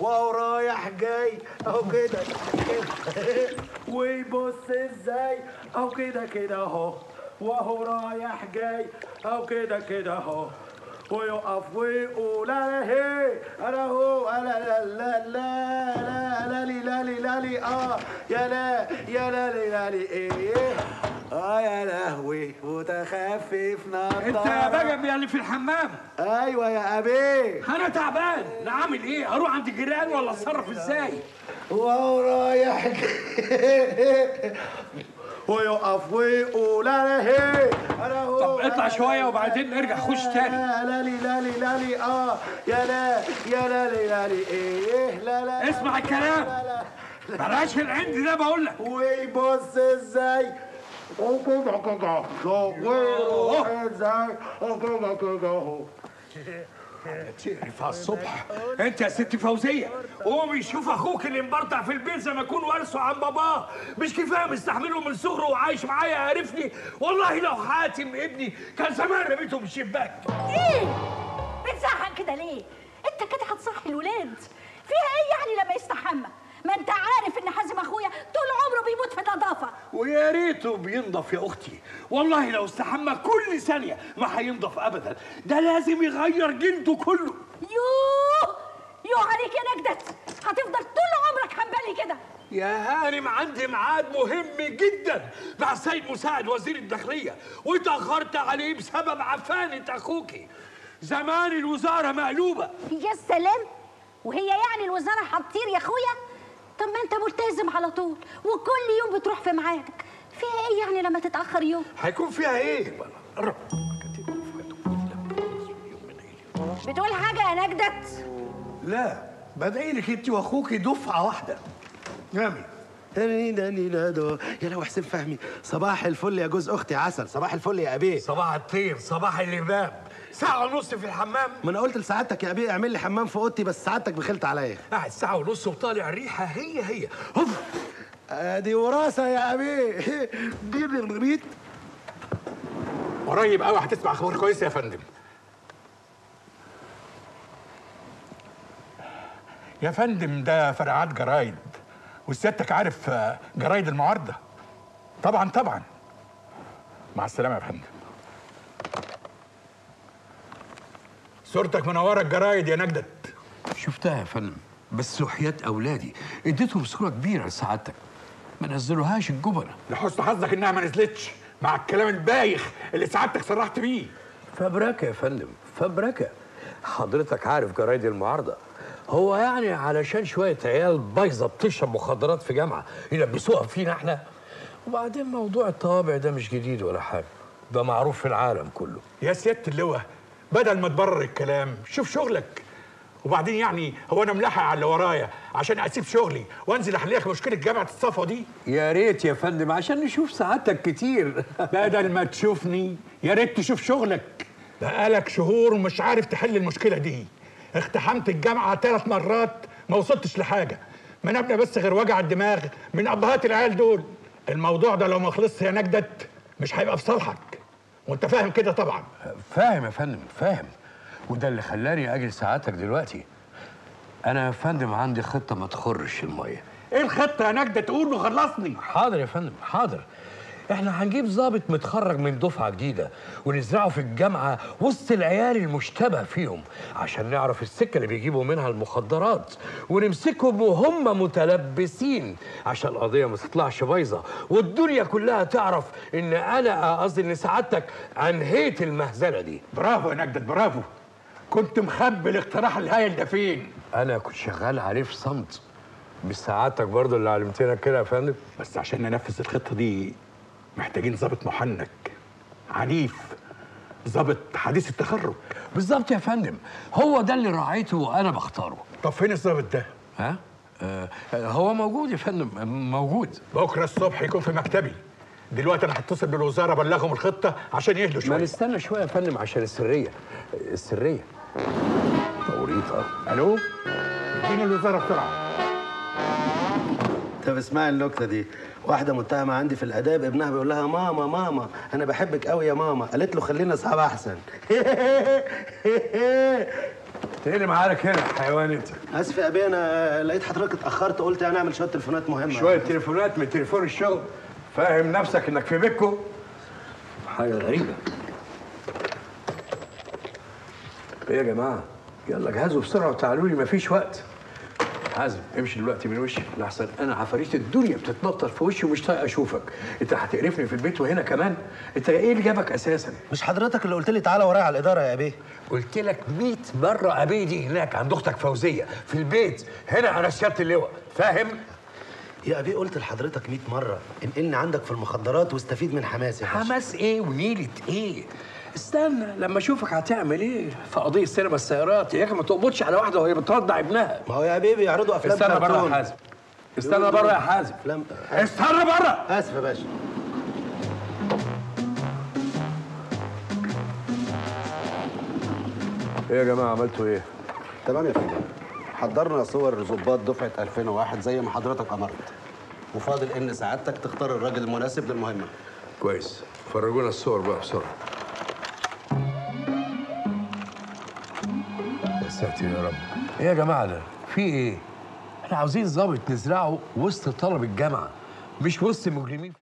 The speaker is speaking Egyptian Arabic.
وهو رايح جاي اهو كده كده ويبص ازاي اهو كده كده اهو وهو رايح جاي اهو كده كده اهو ويقف ويقول انا هي انا هو انا لا لا لا لا لا لي لا لي لا لي اه يا لا يا لا لي لا لي ايه اه يا لهوي متخفف نضاره انت يا بجم يا اللي في الحمام ايوه يا ابي انا تعبان لا اعمل ايه اروح عند الجيران ولا اتصرف ازاي وهو رايح جاي ويقف ويقول انا هي انا هو طب اطلع أنا شويه لا وبعدين نرجع خش تاني لا لا لي لا لي لا لي اه يا لا يا لا لي لا لي ايه لا لا اسمع الكلام. لا لا بلاش العند ده بقول لك ويبص ازاي ويروح ازاي تقرف على الصبح انت يا ست فوزيه قومي شوف اخوك اللي مبرطع في البيت زي ما يكون وارثه عن باباه مش كفايه مستحمله من صغره وعايش معايا عارفني والله لو حاتم ابني كان زمان رميته من الشباك ايه بتزعق كده ليه انت كده هتصحي الولاد فيها ايه يعني لما يستحمى ما انت عارف ان حازم اخويا طول عمره بيموت في النظافه ويا ريته بينضف يا اختي والله لو استحمى كل ثانيه ما هينضف ابدا ده لازم يغير جلده كله يوه يوه عليك يا نجدت هتفضل طول عمرك حنبلي كده يا هانم عندي ميعاد مهم جدا مع السيد مساعد وزير الداخليه واتاخرت عليه بسبب عفانه اخوكي زمان الوزاره مقلوبه يا سلام وهي يعني الوزاره هتطير يا اخويا طب ما انت ملتزم على طول وكل يوم بتروح في ميعادك فيها ايه يعني لما تتاخر يوم هيكون فيها ايه قرب. بتقول حاجه يا نجدت لا بدعي لك انت واخوكي دفعه واحده نامي يا لو حسين فهمي صباح الفل يا جوز اختي عسل صباح الفل يا ابي صباح الطير صباح اللباب ساعة ونص في الحمام ما انا قلت لسعادتك يا ابي اعمل لي حمام في اوضتي بس سعادتك بخلت عليا قاعد ساعة ونص وطالع الريحة هي هي هف ادي وراثه يا ابي دي الريت قريب قوي هتسمع اخبار كويسة يا فندم يا فندم ده فرعات جرايد وسيادتك عارف آه، جرايد المعارضة طبعا طبعا مع السلامة يا فندم صورتك منورة الجرايد يا نجدت شفتها يا فندم بس وحياة أولادي اديتهم صورة كبيرة لسعادتك ما نزلوهاش الجبنة لحسن حظك انها ما نزلتش مع الكلام البايخ اللي سعادتك صرحت بيه فبركة يا فندم فبركة حضرتك عارف جرايد المعارضة هو يعني علشان شوية عيال بايظة بتشرب مخدرات في جامعة يلبسوها فينا احنا وبعدين موضوع الطوابع ده مش جديد ولا حاجة ده معروف في العالم كله يا سيادة اللواء بدل ما تبرر الكلام شوف شغلك وبعدين يعني هو انا ملاحق على اللي ورايا عشان اسيب شغلي وانزل احل لك مشكله جامعه الصفا دي يا ريت يا فندم عشان نشوف سعادتك كتير بدل ما تشوفني يا ريت تشوف شغلك بقالك شهور ومش عارف تحل المشكله دي اقتحمت الجامعه ثلاث مرات ما وصلتش لحاجه ما نبنى بس غير وجع الدماغ من ابهات العيال دول الموضوع ده لو ما خلصش يا نجدت مش هيبقى في صالحك وانت فاهم كده طبعا فاهم يا فندم فاهم وده اللي خلاني اجي لسعادتك دلوقتي انا يا فندم عندي خطه ما تخرش الميه ايه الخطه يا نجدة تقول وخلصني حاضر يا فندم حاضر احنا هنجيب ضابط متخرج من دفعه جديده ونزرعه في الجامعه وسط العيال المشتبه فيهم عشان نعرف السكه اللي بيجيبوا منها المخدرات ونمسكهم وهم متلبسين عشان القضيه ما تطلعش بايظه والدنيا كلها تعرف ان انا قصدي ان سعادتك انهيت المهزله دي برافو يا نجدة برافو كنت مخبي الاقتراح الهايل ده فين انا كنت شغال عليه في صمت مش سعادتك برضه اللي علمتنا كده يا فندم بس عشان ننفذ الخطه دي محتاجين ضابط محنك عنيف ضابط حديث التخرج بالظبط يا فندم هو ده اللي راعيته وانا بختاره طب فين الضابط ده ها آه هو موجود يا فندم موجود بكره الصبح يكون في مكتبي دلوقتي انا هتصل بالوزاره ابلغهم الخطه عشان يهدوا ما شويه نستنى شويه يا فندم عشان السريه السريه توريطه الو اديني الوزاره بسرعه طب اسمعي النكته دي واحدة متهمة عندي في الآداب ابنها بيقول لها ماما ماما أنا بحبك قوي يا ماما قالت له خلينا أصحاب أحسن ايه اللي معارك هنا حيوان انت اسف يا ابي انا لقيت حضرتك اتاخرت قلت يعني اعمل شويه تليفونات مهمه شويه تليفونات من تليفون الشغل فاهم نفسك انك في بيتكو حاجه غريبه ايه يا جماعه يلا جهزوا بسرعه وتعالوا لي مفيش وقت حازم امشي دلوقتي من وشي لحسن انا عفاريت الدنيا بتتنطر في وشي ومش طايق اشوفك انت هتقرفني في البيت وهنا كمان انت ايه اللي جابك اساسا مش حضرتك اللي قلت لي تعالى ورايا على الاداره يا ابي قلت لك 100 مره ابيدي هناك عند اختك فوزيه في البيت هنا على سياده اللواء فاهم يا ابي قلت لحضرتك 100 مره انقلني عندك في المخدرات واستفيد من حماسي يا باشا. حماس ايه ونيلة ايه استنى لما اشوفك هتعمل ايه في قضيه سينما السيارات يا اخي ما تقبضش على واحده وهي بترضع ابنها ما هو يا ابي بيعرضوا افلام استنى بره كرتون. يا حازم استنى بره يا حازم افلام استنى بره اسف يا باشا ايه يا جماعه عملتوا ايه تمام يا فندم حضرنا صور ظباط دفعه 2001 زي ما حضرتك امرت وفاضل ان سعادتك تختار الراجل المناسب للمهمه كويس فرجونا الصور بقى بسرعه يا ساتر يا رب ايه يا جماعه ده في ايه احنا عاوزين ظابط نزرعه وسط طلب الجامعه مش وسط مجرمين